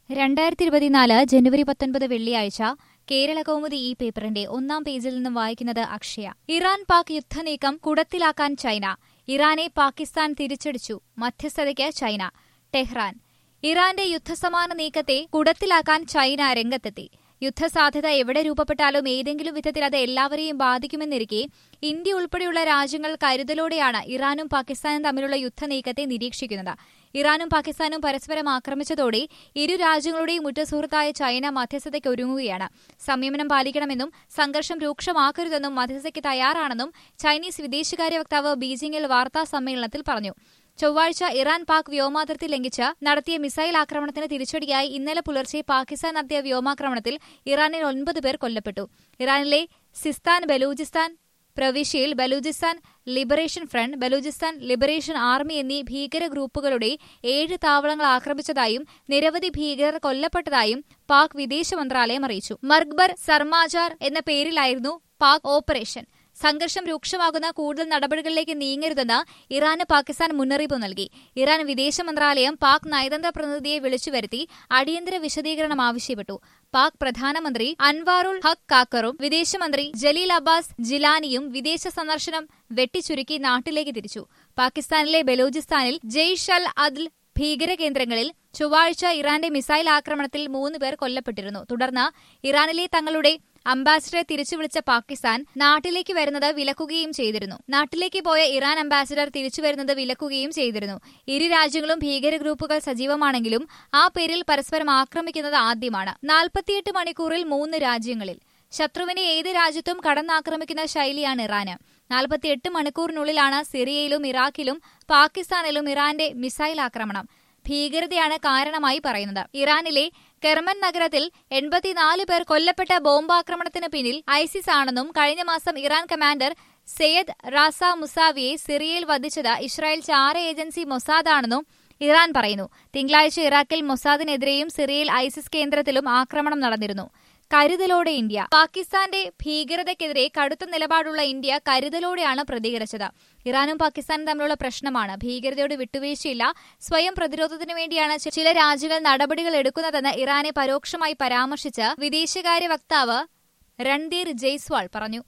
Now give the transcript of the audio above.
രണ്ടായിരത്തി ഇരുപത്തിനാല് ജനുവരി പത്തൊൻപത് വെള്ളിയാഴ്ച കേരള കൗമുദി ഈ പേപ്പറിന്റെ ഒന്നാം പേജിൽ നിന്നും വായിക്കുന്നത് അക്ഷയ ഇറാൻ പാക് യുദ്ധനീക്കം കുടത്തിലാക്കാൻ ചൈന ഇറാനെ പാകിസ്ഥാൻ തിരിച്ചടിച്ചു മധ്യസ്ഥതയ്ക്ക് ചൈന ടെഹ്റാൻ ഇറാന്റെ യുദ്ധസമാന നീക്കത്തെ കുടത്തിലാക്കാൻ ചൈന രംഗത്തെത്തി യുദ്ധസാധ്യത എവിടെ രൂപപ്പെട്ടാലും ഏതെങ്കിലും വിധത്തിൽ അത് എല്ലാവരെയും ബാധിക്കുമെന്നിരിക്കെ ഇന്ത്യ ഉൾപ്പെടെയുള്ള രാജ്യങ്ങൾ കരുതലോടെയാണ് ഇറാനും പാകിസ്ഥാനും തമ്മിലുള്ള യുദ്ധനീക്കത്തെ നിരീക്ഷിക്കുന്നത് ഇറാനും പാകിസ്ഥാനും പരസ്പരം ആക്രമിച്ചതോടെ ഇരു രാജ്യങ്ങളുടെയും ഉറ്റസുഹൃത്തായ ചൈന മധ്യസ്ഥതയ്ക്ക് ഒരുങ്ങുകയാണ് സംയമനം പാലിക്കണമെന്നും സംഘർഷം രൂക്ഷമാക്കരുതെന്നും മധ്യസ്ഥയ്ക്ക് തയ്യാറാണെന്നും ചൈനീസ് വിദേശകാര്യ വക്താവ് ബീജിംഗിൽ വാർത്താ സമ്മേളനത്തിൽ പറഞ്ഞു ചൊവ്വാഴ്ച ഇറാൻ പാക് വ്യോമാതിർത്തി ലംഘിച്ച് നടത്തിയ മിസൈൽ ആക്രമണത്തിന് തിരിച്ചടിയായി ഇന്നലെ പുലർച്ചെ പാകിസ്ഥാൻ നടത്തിയ വ്യോമാക്രമണത്തിൽ ഇറാനിൽ ഒൻപത് പേർ കൊല്ലപ്പെട്ടു ഇറാനിലെ സിസ്താൻ ബലൂചിസ്ഥാൻ പ്രവിശ്യയിൽ Balochistan liberation front Balochistan liberation army എന്നീ ഭീകര ഗ്രൂപ്പുകളുടെ ഏഴ് താവളങ്ങൾ ആക്രമിച്ചതായും നിരവധി ഭീകരർ കൊല്ലപ്പെട്ടതായും പാക് വിദേശ മന്ത്രാലയം അറിയിച്ചു മർഗ്ബർ സർമാജാർ എന്ന പേരിലായിരുന്നു പാക് ഓപ്പറേഷൻ സംഘർഷം രൂക്ഷമാകുന്ന കൂടുതൽ നടപടികളിലേക്ക് നീങ്ങരുതെന്ന് ഇറാന് പാകിസ്ഥാൻ മുന്നറിയിപ്പ് നൽകി ഇറാൻ വിദേശ മന്ത്രാലയം പാക് നയതന്ത്ര പ്രതിനിധിയെ വിളിച്ചുവരുത്തി അടിയന്തര വിശദീകരണം ആവശ്യപ്പെട്ടു പാക് പ്രധാനമന്ത്രി അൻവാറുൾ ഹഖ് കാക്കറും വിദേശമന്ത്രി ജലീൽ അബ്ബാസ് ജിലാനിയും വിദേശ സന്ദർശനം വെട്ടിച്ചുരുക്കി നാട്ടിലേക്ക് തിരിച്ചു പാകിസ്ഥാനിലെ ബലൂചിസ്ഥാനിൽ ജെയ്ഷ് അൽ അദ്ൽ ഭീകര കേന്ദ്രങ്ങളിൽ ചൊവ്വാഴ്ച ഇറാന്റെ മിസൈൽ ആക്രമണത്തിൽ മൂന്ന് പേർ കൊല്ലപ്പെട്ടിരുന്നു തുടർന്ന് ഇറാനിലെ തങ്ങളുടെ അംബാസിഡറെ തിരിച്ചു വിളിച്ച പാകിസ്ഥാൻ നാട്ടിലേക്ക് വരുന്നത് വിലക്കുകയും ചെയ്തിരുന്നു നാട്ടിലേക്ക് പോയ ഇറാൻ അംബാസിഡർ തിരിച്ചു വരുന്നത് വിലക്കുകയും ചെയ്തിരുന്നു ഇരു രാജ്യങ്ങളും ഭീകര ഗ്രൂപ്പുകൾ സജീവമാണെങ്കിലും ആ പേരിൽ പരസ്പരം ആക്രമിക്കുന്നത് ആദ്യമാണ് നാൽപ്പത്തിയെട്ട് മണിക്കൂറിൽ മൂന്ന് രാജ്യങ്ങളിൽ ശത്രുവിനെ ഏത് രാജ്യത്തും കടന്നാക്രമിക്കുന്ന ശൈലിയാണ് ഇറാന് നാൽപ്പത്തിയെട്ട് മണിക്കൂറിനുള്ളിലാണ് സിറിയയിലും ഇറാഖിലും പാകിസ്ഥാനിലും ഇറാന്റെ മിസൈൽ ആക്രമണം ഭീകരതയാണ് കാരണമായി പറയുന്നത് ഇറാനിലെ കെർമൻ നഗരത്തിൽ എൺപത്തിനാല് പേർ കൊല്ലപ്പെട്ട ബോംബാക്രമണത്തിന് പിന്നിൽ ഐസിസ് ആണെന്നും കഴിഞ്ഞ മാസം ഇറാൻ കമാൻഡർ സെയ്ദ് റാസ മുസാവിയെ സിറിയയിൽ വധിച്ചത് ഇസ്രായേൽ ചാര ഏജൻസി മൊസാദാണെന്നും ഇറാൻ പറയുന്നു തിങ്കളാഴ്ച ഇറാഖിൽ മൊസാദിനെതിരെയും സിറിയയിൽ ഐസിസ് കേന്ദ്രത്തിലും ആക്രമണം നടന്നിരുന്നു കരുതലോടെ ഇന്ത്യ പാകിസ്ഥാന്റെ ഭീകരതയ്ക്കെതിരെ കടുത്ത നിലപാടുള്ള ഇന്ത്യ കരുതലോടെയാണ് പ്രതികരിച്ചത് ഇറാനും പാകിസ്ഥാനും തമ്മിലുള്ള പ്രശ്നമാണ് ഭീകരതയോട് വിട്ടുവീഴ്ചയില്ല സ്വയം പ്രതിരോധത്തിനു വേണ്ടിയാണ് ചില രാജ്യങ്ങൾ നടപടികൾ എടുക്കുന്നതെന്ന് ഇറാനെ പരോക്ഷമായി പരാമർശിച്ച് വിദേശകാര്യ വക്താവ് രൺദീർ ജയ്സ്വാൾ പറഞ്ഞു